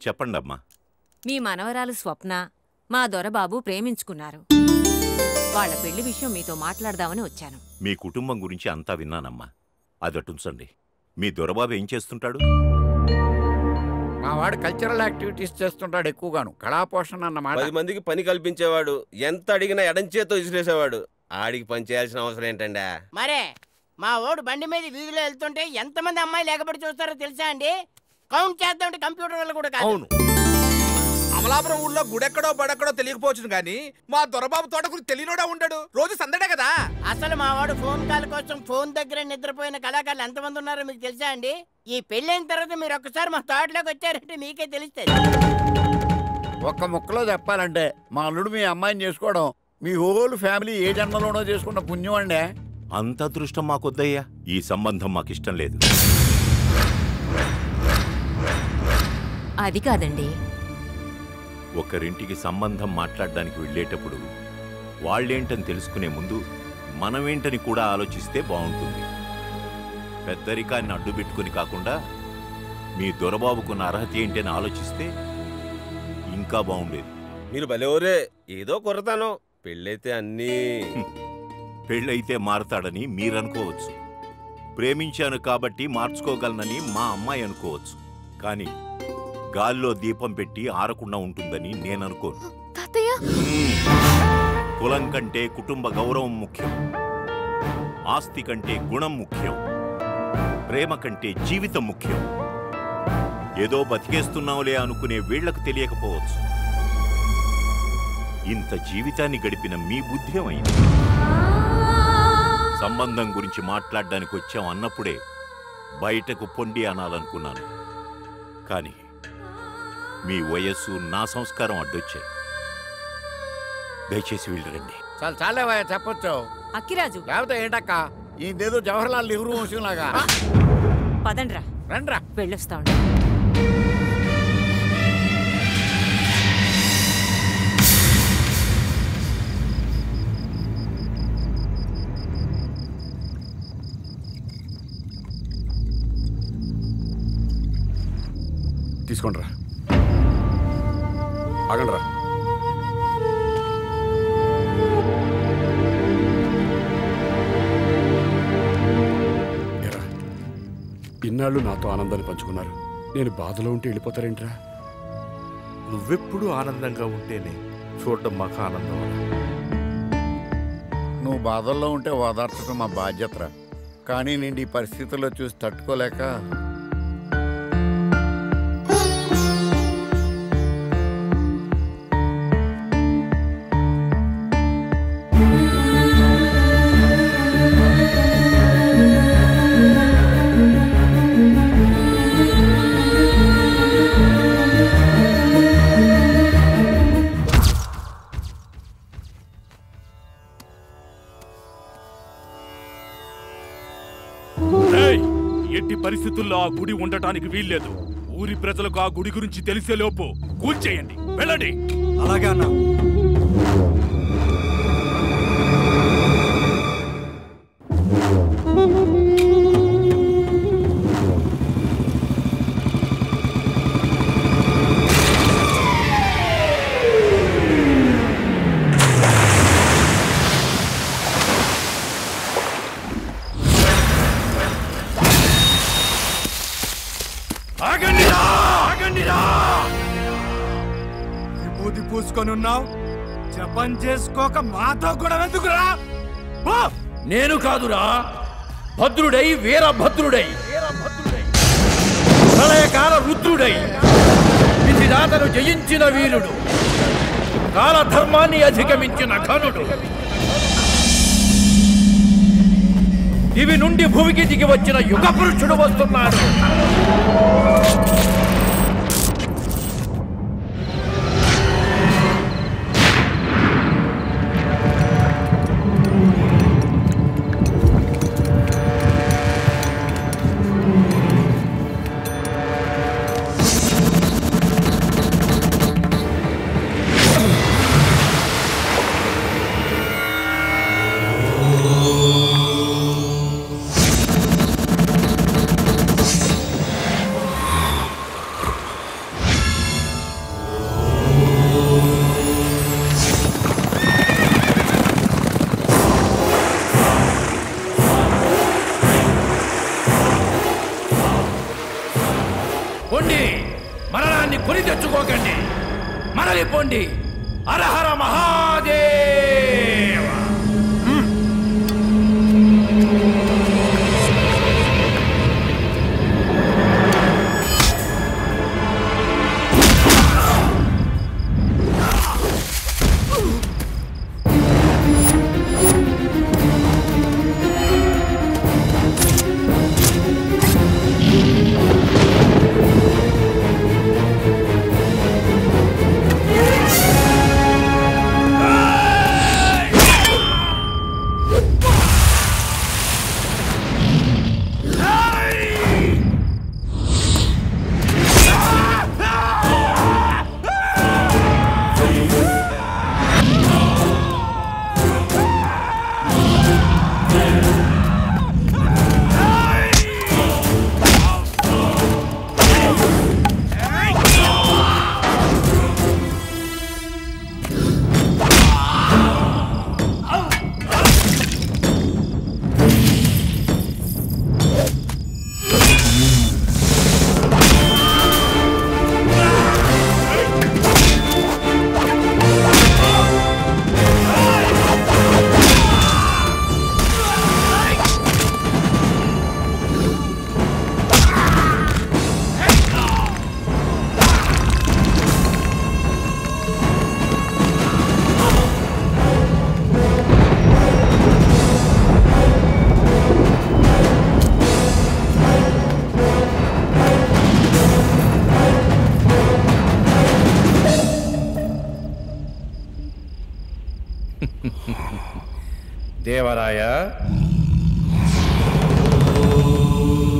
చెప్పండమ్మా మీ మనవరాలు స్వప్న మా దొరబాబు ప్రేమించుకున్నారు వాళ్ళ పెళ్లి విషయం మీతో మాట్లాడదామని వచ్చాను మీ కుటుంబం గురించి అంతా విన్నానమ్మా అదటుంచండి మీ దొరబాబు ఏం చేస్తుంటాడు మా వాడు కల్చరల్ యాక్టివిటీస్ చేస్తుంటాడు ఎక్కువగాను కళాపోషణ అన్నమాట పది మందికి పని కల్పించేవాడు ఎంత అడిగినా ఎడంచేతో విసిరేసేవాడు ఆడికి పని చేయాల్సిన అవసరం ఏంటండా మరే మా ఓడు బండి మీద వీధిలో వెళ్తుంటే ఎంతమంది అమ్మాయిలు ఎగబడి చూస్తారో తెలుసా అండి కౌంట్ చేద్దామంటే కంప్యూటర్ వల్ల కూడా కాదు అవును అమలాపురం ఊళ్ళో గుడెక్కడో బడెక్కడో తెలియకపోవచ్చు కానీ మా దొరబాబు తోట గురించి తెలియనోడా ఉండడు రోజు సందడే కదా అసలు మా వాడు ఫోన్ కాల్ కోసం ఫోన్ దగ్గర నిద్రపోయిన కళాకారులు ఎంతమంది ఉన్నారో మీకు తెలుసా అండి ఈ పెళ్ళైన తర్వాత మీరు ఒక్కసారి మా తోటలోకి వచ్చారంటే మీకే తెలుస్తుంది ఒక్క ముక్కలో చెప్పాలంటే మా అల్లుడు మీ అమ్మాయిని చేసుకోవడం మీ హోల్ ఫ్యామిలీ ఏ జన్మలోనో చేసుకున్న పుణ్యం అండి అంత అదృష్టం మాకొద్దయ్యా ఈ సంబంధం మాకిష్టం లేదు అది కాదండి ఒకరింటికి సంబంధం మాట్లాడడానికి వెళ్ళేటప్పుడు వాళ్ళేంటని తెలుసుకునే ముందు మనమేంటని కూడా ఆలోచిస్తే బాగుంటుంది పెద్దరికాన్ని అడ్డుపెట్టుకుని కాకుండా మీ దొరబాబుకున్న అర్హత ఏంటని ఆలోచిస్తే ఇంకా బాగుండేది మీరు భలేవరే ఏదో కొరతాను పెళ్ళైతే అన్నీ పెళ్ళైతే మారతాడని మీరనుకోవచ్చు ప్రేమించాను కాబట్టి మార్చుకోగలనని మా అమ్మాయి అనుకోవచ్చు కానీ గాల్లో దీపం పెట్టి ఆరకుండా ఉంటుందని నేననుకోను తాతయ్య మ్మ్. కులం కంటే కుటుంబ గౌరవం ముఖ్యం ఆస్తి కంటే గుణం ముఖ్యం ప్రేమ కంటే జీవితం ముఖ్యం ఏదో బతికేస్తున్నావులే అనుకునే వీళ్లకు తెలియకపోవచ్చు ఇంత జీవితాన్ని గడిపిన మీ బుద్ధ్యమైంది సంబంధం గురించి మాట్లాడడానికి వచ్చాం అన్నప్పుడే బయటకు పొండి అనాలనుకున్నాను కానీ మీ వయస్సు నా సంస్కారం అడ్డొచ్చాయి దయచేసి వెళ్ళరండి చాలా చాలేవా చెప్పొచ్చు అక్కిరాజు లేకపోతే ఏంటక్క ఇదేదో జవహర్లాల్ నెహ్రూ వంశం లాగా పదండ్రా రండ్రా వెళ్ళొస్తా ఉండు తీసుకోండి రా ఆగండి రా ఏరా, ఇన్నాళ్ళు నాతో ఆనందాన్ని పంచుకున్నారు నేను బాధలో ఉంటే వెళ్ళిపోతారేంట్రా నువ్వెప్పుడు ఆనందంగా ఉంటేనే చూడడం మాకు ఆనందం నువ్వు బాధల్లో ఉంటే ఓదార్చడం మా బాధ్యతరా కానీ నేను ఈ పరిస్థితుల్లో చూసి తట్టుకోలేక ఏయ్! ఎట్టి పరిస్థితుల్లో ఆ గుడి ఉండటానికి వీల్లేదు ఊరి ప్రజలకు ఆ గుడి గురించి తెలిసే లోపు కూల్చేయండి వెళ్ళండి అలాగే అన్నా ఆగండిరా ఆగండిరా విభూతి పూసుకొని ఉన్నావు జపం చేసుకోక మాతో కూడా ఎందుకురా పో! నేను కాదురా భద్రుడై వీరభద్రుడై ప్రళయకాల రుద్రుడై విధిదాతను జయించిన వీరుడు కాలధర్మాన్ని అధిగమించిన ఘనుడు ఇవి నుండి భూమికి దిగి వచ్చిన యుగ పురుషుడు వస్తున్నాడు పట్టించుకోకండి మనలి పొండి హరహర మహాదేవ దేవరాయ